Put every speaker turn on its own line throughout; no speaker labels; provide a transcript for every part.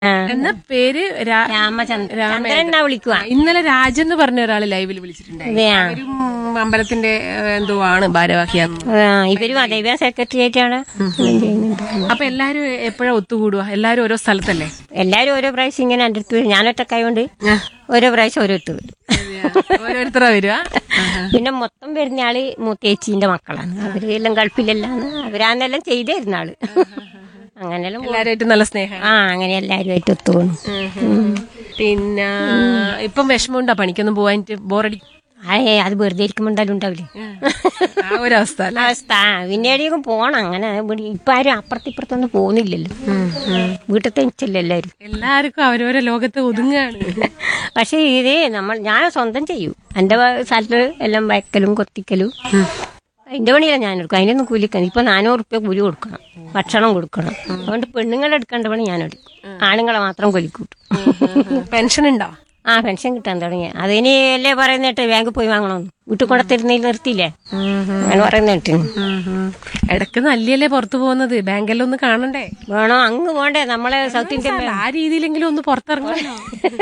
എന്ന പേര് രാ-
രാമചന്ദ്രൻ
രാമേന്ദ്രൻ.
ചന്ദ്രൻ എന്നാ വിളിക്കുക
ഇന്നലെ രാജൻ എന്ന് പറഞ്ഞ ഒരാള് ലൈവിൽ വിളിച്ചിട്ടുണ്ടായി
അതെയാ
അവരും അമ്പലത്തിന്റെ ഏഹ്, എന്തോ ആണ് ഭാരവാഹിയാന്ന്
ആ, ഇവരും അതെ ഇവ സെക്രട്ടേറിയറ്റ് ആണ് ചെയ്യുന്നുണ്ട്
അപ്പൊ എല്ലാരും എപ്പോഴാ ഒത്തുകൂടുക എല്ലാരും ഓരോ സ്ഥലത്തല്ലേ
എല്ലാരും ഓരോ പ്രാവശ്യം ഇങ്ങനെ എൻ്റെ അടുത്ത് വരും ഞാൻ ഒറ്റക്കായോണ്ട് ഓരോ പ്രാവശ്യം ഓരോരുത്തർ വരും
ഓരോരുത്തരാ വരിക
പിന്നെ മൊത്തം വരുന്ന ആള് മൂത്തേച്ചീന്റെ മക്കളാണ് അവര് എല്ലാം ഗൾഫിലെല്ലാം അവരാന്നെല്ലാം ചെയ്തു തരുന്ന ആള് അങ്ങനെല്ലാം പോ-
എല്ലാരുമായിട്ട് നല്ല സ്നേഹം
ആ അങ്ങനെ എല്ലാരുമായിട്ട് ഒത്തുപോണു
പിന്നെ ഇപ്പം വിഷമമുണ്ടോ പണിക്കൊന്നും പോവാനിട്ട് ബോറടി
അയേ അത് വെറുതെ ഇരിക്കുമ്പോ എന്തായാലും ഉണ്ടാവില്ലേ
ആ ഒരു അവസ്ഥ അല്ലേ
അവസ്ഥ പിന്നീടേക്കും പോണം അങ്ങനെ ഇവിടെ ഇപ്പൊ ആരും അപ്പുറത്തിപ്പുറത്തൊന്നും പോകുന്നില്ലല്ലോ വീട്ടിൽ തനിച്ചല്ലോ എല്ലാരും
എല്ലാവർക്കും അവരവരെ ലോകത്ത് ഒതുങ്ങാണ്
പക്ഷെ ഇത് നമ്മൾ ഞാൻ സ്വന്തം ചെയ്യും എന്റെ വ- സ്ഥലത്ത് എല്ലാം വയ്ക്കലും കൊത്തിക്കലും അതിന്റെ പണിയാണ് ഞാൻ എടുക്കും അതിനൊന്നും കൂലിക്കണം ഇപ്പൊ നാനൂറ് റുപ്യ കൂലി കൊടുക്കണം ഭക്ഷണം കൊടുക്കണം അതുകൊണ്ട് പെണ്ണുങ്ങളെ എടുക്കേണ്ട പണി ഞാൻ എടുക്കും ആണുങ്ങളെ മാത്രം കൊലിക്കൂട്ടും
പെൻഷൻ ഉണ്ടോ
ആ പെൻഷൻ കിട്ടാൻ തുടങ്ങി അതിന് അല്ലേ പറയുന്നിട്ട് ബാങ്കിൽ പോയി വാങ്ങണമെന്ന് വീട്ടിൽ കൊണ്ടത്തിരുന്നതിൽ നിർത്തിയില്ലേ അങ്ങനെ പറയുന്നിട്ട്
ഇടക്ക് നല്ലിയല്ലേ പുറത്തു പോകുന്നത് ബാങ്കെല്ലാം ഒന്ന് കാണണ്ടേ
വേണോ അങ്ങ് പോണ്ടേ നമ്മളെ സൗത്ത് ഇന്ത്യൻ
അല്ല, ആ രീതിയിലെങ്കിലും ഒന്ന് പുറത്തിറങ്ങണല്ലോ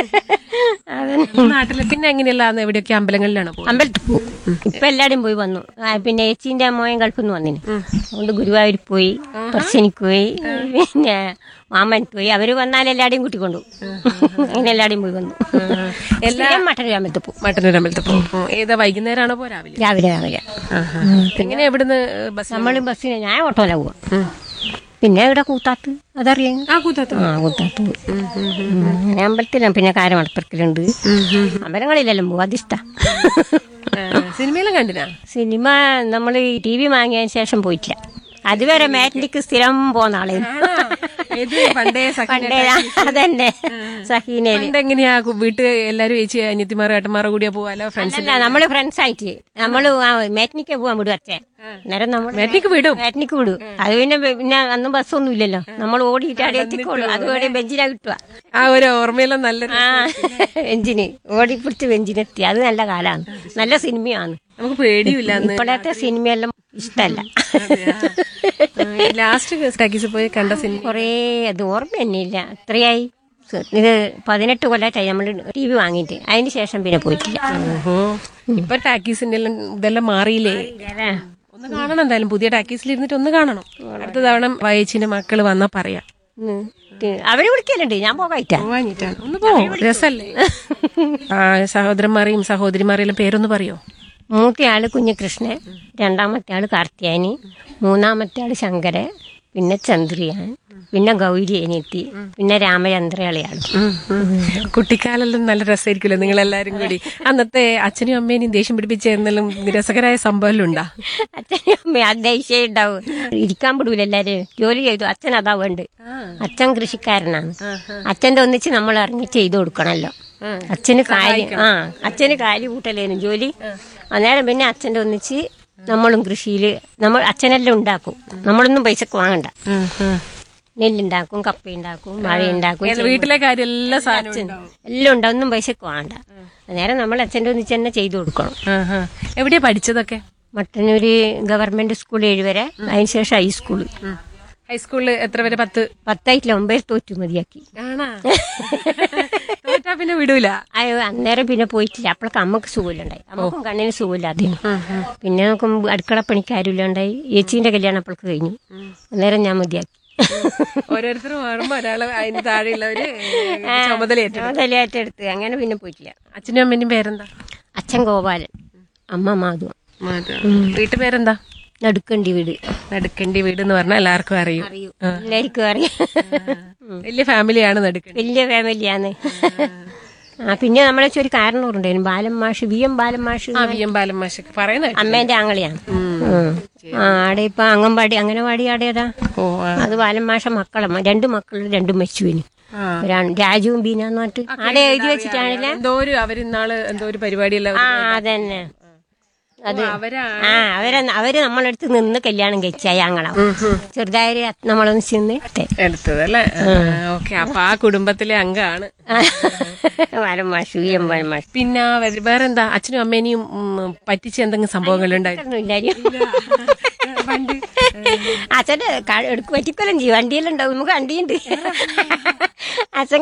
അതന്നെ
നാട്ടില് പിന്നെ എങ്ങനെയല്ല എവിടെയൊക്കെ അമ്പലങ്ങളിലാണ് പോകുന്നത്
അമ്പലത്തിൽ പോകും ഇപ്പൊ എല്ലാരും പോയി വന്നു ആ, പിന്നെ ഏച്ചീന്റെ അമ്മയും ഗൾഫിൽ നിന്ന് വന്നിന് അതുകൊണ്ട് ഗുരുവായൂർ പോയി പറശ്ശനിക്ക് പോയി പിന്നെ മാമനക്ക് പോയി അവര് വന്നാൽ എല്ലാടെയും കൂട്ടിക്കൊണ്ടു അങ്ങനെ എല്ലാടെയും പോയി വന്നു എല്ലാം മട്ടന്നൂർ അമ്പലത്തിൽ പോകും
മട്ടന്നൂർ അമ്പലത്തിൽ പോകും ഉം. ഏതാ വൈകുന്നേരമാണോ പോ രാവിലെ
രാവിലെ രാവിലെ
എങ്ങനെ എവിടുന്ന് ബസ്
നമ്മൾ ബസ്സിന് ഞാൻ ഓട്ടോയില പോവാ പിന്നെ ഇവിടെ കൂത്താത്ത് അതറിയാം
ആ കൂത്താത്ത
ആ കൂത്താത്ത് പോയി അങ്ങനെ അമ്പലത്തിലാണ് പിന്നെ കാരമടപ്പുറക്കലുണ്ട് അമ്പലങ്ങളിലെല്ലാം പോവും അതിഷ്ട
സിനിമയിലും കണ്ടിനാ
സിനിമ നമ്മൾ ടി വി വാങ്ങിയതിന് ശേഷം പോയിട്ടില്ല അതുവരെ മാറ്റിനിക്ക് സ്ഥിരം പോന്ന ആളെ
ഏത് പണ്ടേ സഖി-
പണ്ടേ അതന്നെ സഹീനയില്
പണ്ട് എങ്ങനെയാ കു- വീട്ട് എല്ലാരും ചേച്ചി അനിയത്തിമാരും ഏട്ടന്മാരും കൂടിയാ പോവാലോ ഫ്രണ്ട്സ്
അല്ല നമ്മള് ഫ്രണ്ട്സ് ആയിട്ട് നമ്മള് മാറ്റിനിക്ക് പോവാൻ വിടും അച്ഛൻ അന്നേരം നമ്മൾ
മാറ്റിക്ക് വിടും
മാറ്റിനിക്ക് വിടും അത് പിന്നെ പിന്നെ അന്ന് ബസ്സൊന്നും ഇല്ലല്ലോ നമ്മൾ ഓടിയിട്ട് അവിടെ എത്തിക്കോളൂ അത് ഓടി ബെഞ്ചിനാ കിട്ടുക
ആ ഒരു ഓർമ്മയെല്ലാം നല്ല
ആ ബെഞ്ചിന് ഓടിപ്പിടിച്ച് ബെഞ്ചിനെത്തി അത് നല്ല കാലാണ് നല്ല സിനിമയാണ്
നമുക്ക് പേടിയില്ല അന്ന്
ഇപ്പോഴത്തെ സിനിമയെല്ലാം ഇഷ്ടല്ല
ലാസ്റ്റ് ടാക്കീസ് പോയി കണ്ട സിനിമ
കുറേ അത് ഓർമ്മ തന്നെ ഇല്ല എത്രയായി സ- ഇത് പതിനെട്ട് കൊല്ലത്തായി നമ്മൾ ടി വി വാങ്ങിയിട്ട് അതിന് ശേഷം പിന്നെ പോയിട്ടില്ല
ഓഹോ ഇപ്പൊ ടാക്കീസിന്റെ എല്ലാം ഇതെല്ലാം മാറിയില്ലേ ഒന്ന് കാണണം എന്തായാലും പുതിയ ടാക്കീസിൽ ഇരുന്നിട്ട് ഒന്ന് കാണണം അടുത്ത തവണ വയച്ചിന്റെ മക്കള് വന്നാ പറയാം
ഉം. ഇത് അവര് വിളിക്കലുണ്ട് ഞാൻ പോകായിട്ടാ
വാങ്ങിട്ടാണ് ഒന്ന് പോ രസല്ലേ ആ സഹോദരന്മാരെയും സഹോദരിമാരെയും പേരൊന്ന് പറയോ
മൂത്ത ആള് കുഞ്ഞികൃഷ്ണൻ രണ്ടാമത്തെ ആള് കാർത്തിയാനി മൂന്നാമത്തെ ആള് ശങ്കരൻ പിന്നെ ചന്ദ്രിയാൻ പിന്നെ ഗൗരി അനിയത്തി പിന്നെ രാമചന്ദ്രയാളിയാണ്
കുട്ടിക്കാലെല്ലാം നല്ല രസമായിരിക്കുമല്ലോ നിങ്ങളെല്ലാരും കൂടി അന്നത്തെ അച്ഛനും അമ്മേനെയും ദേഷ്യം പിടിപ്പിച്ച എന്തെല്ലാം രസകരമായ സംഭവം ഉണ്ടാ
അച്ഛനും അമ്മയും ആ ദേഷ്യം ഉണ്ടാവും ഇരിക്കാൻ വിടൂല എല്ലാരും ജോലി ചെയ്തു അച്ഛൻ അതാ വേണ്ട അച്ഛൻ കൃഷിക്കാരനാണ് അച്ഛന്റെ ഒന്നിച്ച് നമ്മൾ ഇറങ്ങി ചെയ്തു കൊടുക്കണല്ലോ അച്ഛന് കാര്യം ആ അച്ഛന് കാലി കൂട്ടലേനും ജോലി അന്നേരം പിന്നെ അച്ഛന്റെ ഒന്നിച്ച് നമ്മളും കൃഷിയില് നമ്മൾ അച്ഛനെല്ലാം ഉണ്ടാക്കും നമ്മളൊന്നും പൈസക്ക് വാങ്ങണ്ട നെല്ലുണ്ടാക്കും കപ്പയുണ്ടാക്കും മഴയുണ്ടാക്കും
വീട്ടിലെ കാര്യം എല്ലാ സാധനവും ഉണ്ടാവും.
എല്ലാം ഉണ്ടാവും ഒന്നും പൈസക്ക് വാങ്ങണ്ട അന്നേരം നമ്മൾ അച്ഛന്റെ ഒന്നിച്ച് തന്നെ ചെയ്തു കൊടുക്കണം
ആഹാ. എവിടെയാ പഠിച്ചതൊക്കെ
മട്ടന്നൂര് ഗവൺമെന്റ് സ്കൂൾ ഏഴ് വരെ അതിനുശേഷം ഹൈസ്കൂള്
ഹൈസ്കൂളിൽ എത്ര വരെ പത്ത്
പത്തായിട്ടില്ല ഒമ്പതിൽ തോറ്റു മതിയാക്കി
ആണാ തോറ്റാ പിന്നെ വിടൂല
അയ്യോ അന്നേരം പിന്നെ പോയിട്ടില്ല അപ്പോഴൊക്കെ അമ്മക്ക് സുഖമില്ലുണ്ടായി അമ്മക്കും കണ്ണിന് സുഖമില്ലാതെ പിന്നെ നോക്കും അടുക്കള പണിക്കാരില്ലാണ്ടായി ചേച്ചീന്റെ കല്യാണം അപ്പോഴൊക്കെ കഴിഞ്ഞു അന്നേരം ഞാൻ മതിയാക്കി
ഓരോരുത്തരും മാറുമ്പോ ഒരാള് അതിന് താഴെയുള്ളവര് ചുമതലയേറ്റു
മുതലേറ്റെടുത്ത് അങ്ങനെ പിന്നെ പോയിട്ടില്ല
അച്ഛനും അമ്മേനും പേരെന്താ
അച്ഛൻ ഗോപാലൻ അമ്മ മാധു
വീട്ടു പേരെന്താ
നടുക്കണ്ടി വീട്
നടുക്കണ്ടി വീട് എന്ന് പറഞ്ഞാൽ എല്ലാവർക്കും അറിയും
അറിയൂ എല്ലാവർക്കും അറിയാം
വലിയ ഫാമിലിയാണ് നടുക്കണ്ടി
വലിയ ഫാമിലിയാണ് ആ പിന്നെ നമ്മളെ വെച്ച് ഒരു കാരണവരുണ്ടായിരുന്നു ബാലൻ മാഷ് വി എം ബാലൻ മാഷ്
ആ വി എം ബാലൻ മാഷൊക്കെ പറയുന്ന
അമ്മേന്റെ ആങ്ങളിയാണ് ഉം. ആ ആടെ ഇപ്പൊ അംഗൻവാടി അംഗനവാടി ആടേതാ
ഓ ആ.
അത് ബാലൻ മാഷ മക്കളെ രണ്ട് മക്കളും രണ്ടും മരിച്ചുവിന്
ആ.
ഒരാണ് രാജുവും ബീനാന്ന് പറഞ്ഞിട്ട് ആടെ എഴുതി വെച്ചിട്ടാണല്ലേ
എന്തോ ഒരു അവരിന്നാള് എന്തോ ഒരു പരിപാടിയല്ല
ആ അതന്നെ അത്
അവരാ
ആ അവരെ അവര് നമ്മളടുത്ത് നിന്ന് കല്യാണം കഴിച്ചായി ആങ്ങളാ ചെറുതായൊരു നമ്മളൊന്ന് ചെന്ന് ഇട്ടെ.
എടുത്തത് അല്ലേ ഓക്കെ അപ്പൊ ആ കുടുംബത്തിലെ അംഗമാണ്
ബാലൻ മാഷ് വി എം ബാലൻ മാഷ്
പിന്നെ വേ- വേറെന്താ അച്ഛനും അമ്മേനെയും ഉം, പറ്റിച്ച എന്തെങ്കിലും സംഭവങ്ങൾ ഉണ്ടായിരുന്നു
ഒന്നുമില്ലായിരുന്നു
പണ്ട്
അച്ഛൻ്റെ എടുക്കും പറ്റിക്കൊല്ലം ചെയ്യും വണ്ടിയെല്ലാം ഉണ്ടാവും നമുക്ക് വണ്ടിയുണ്ട് അച്ഛൻ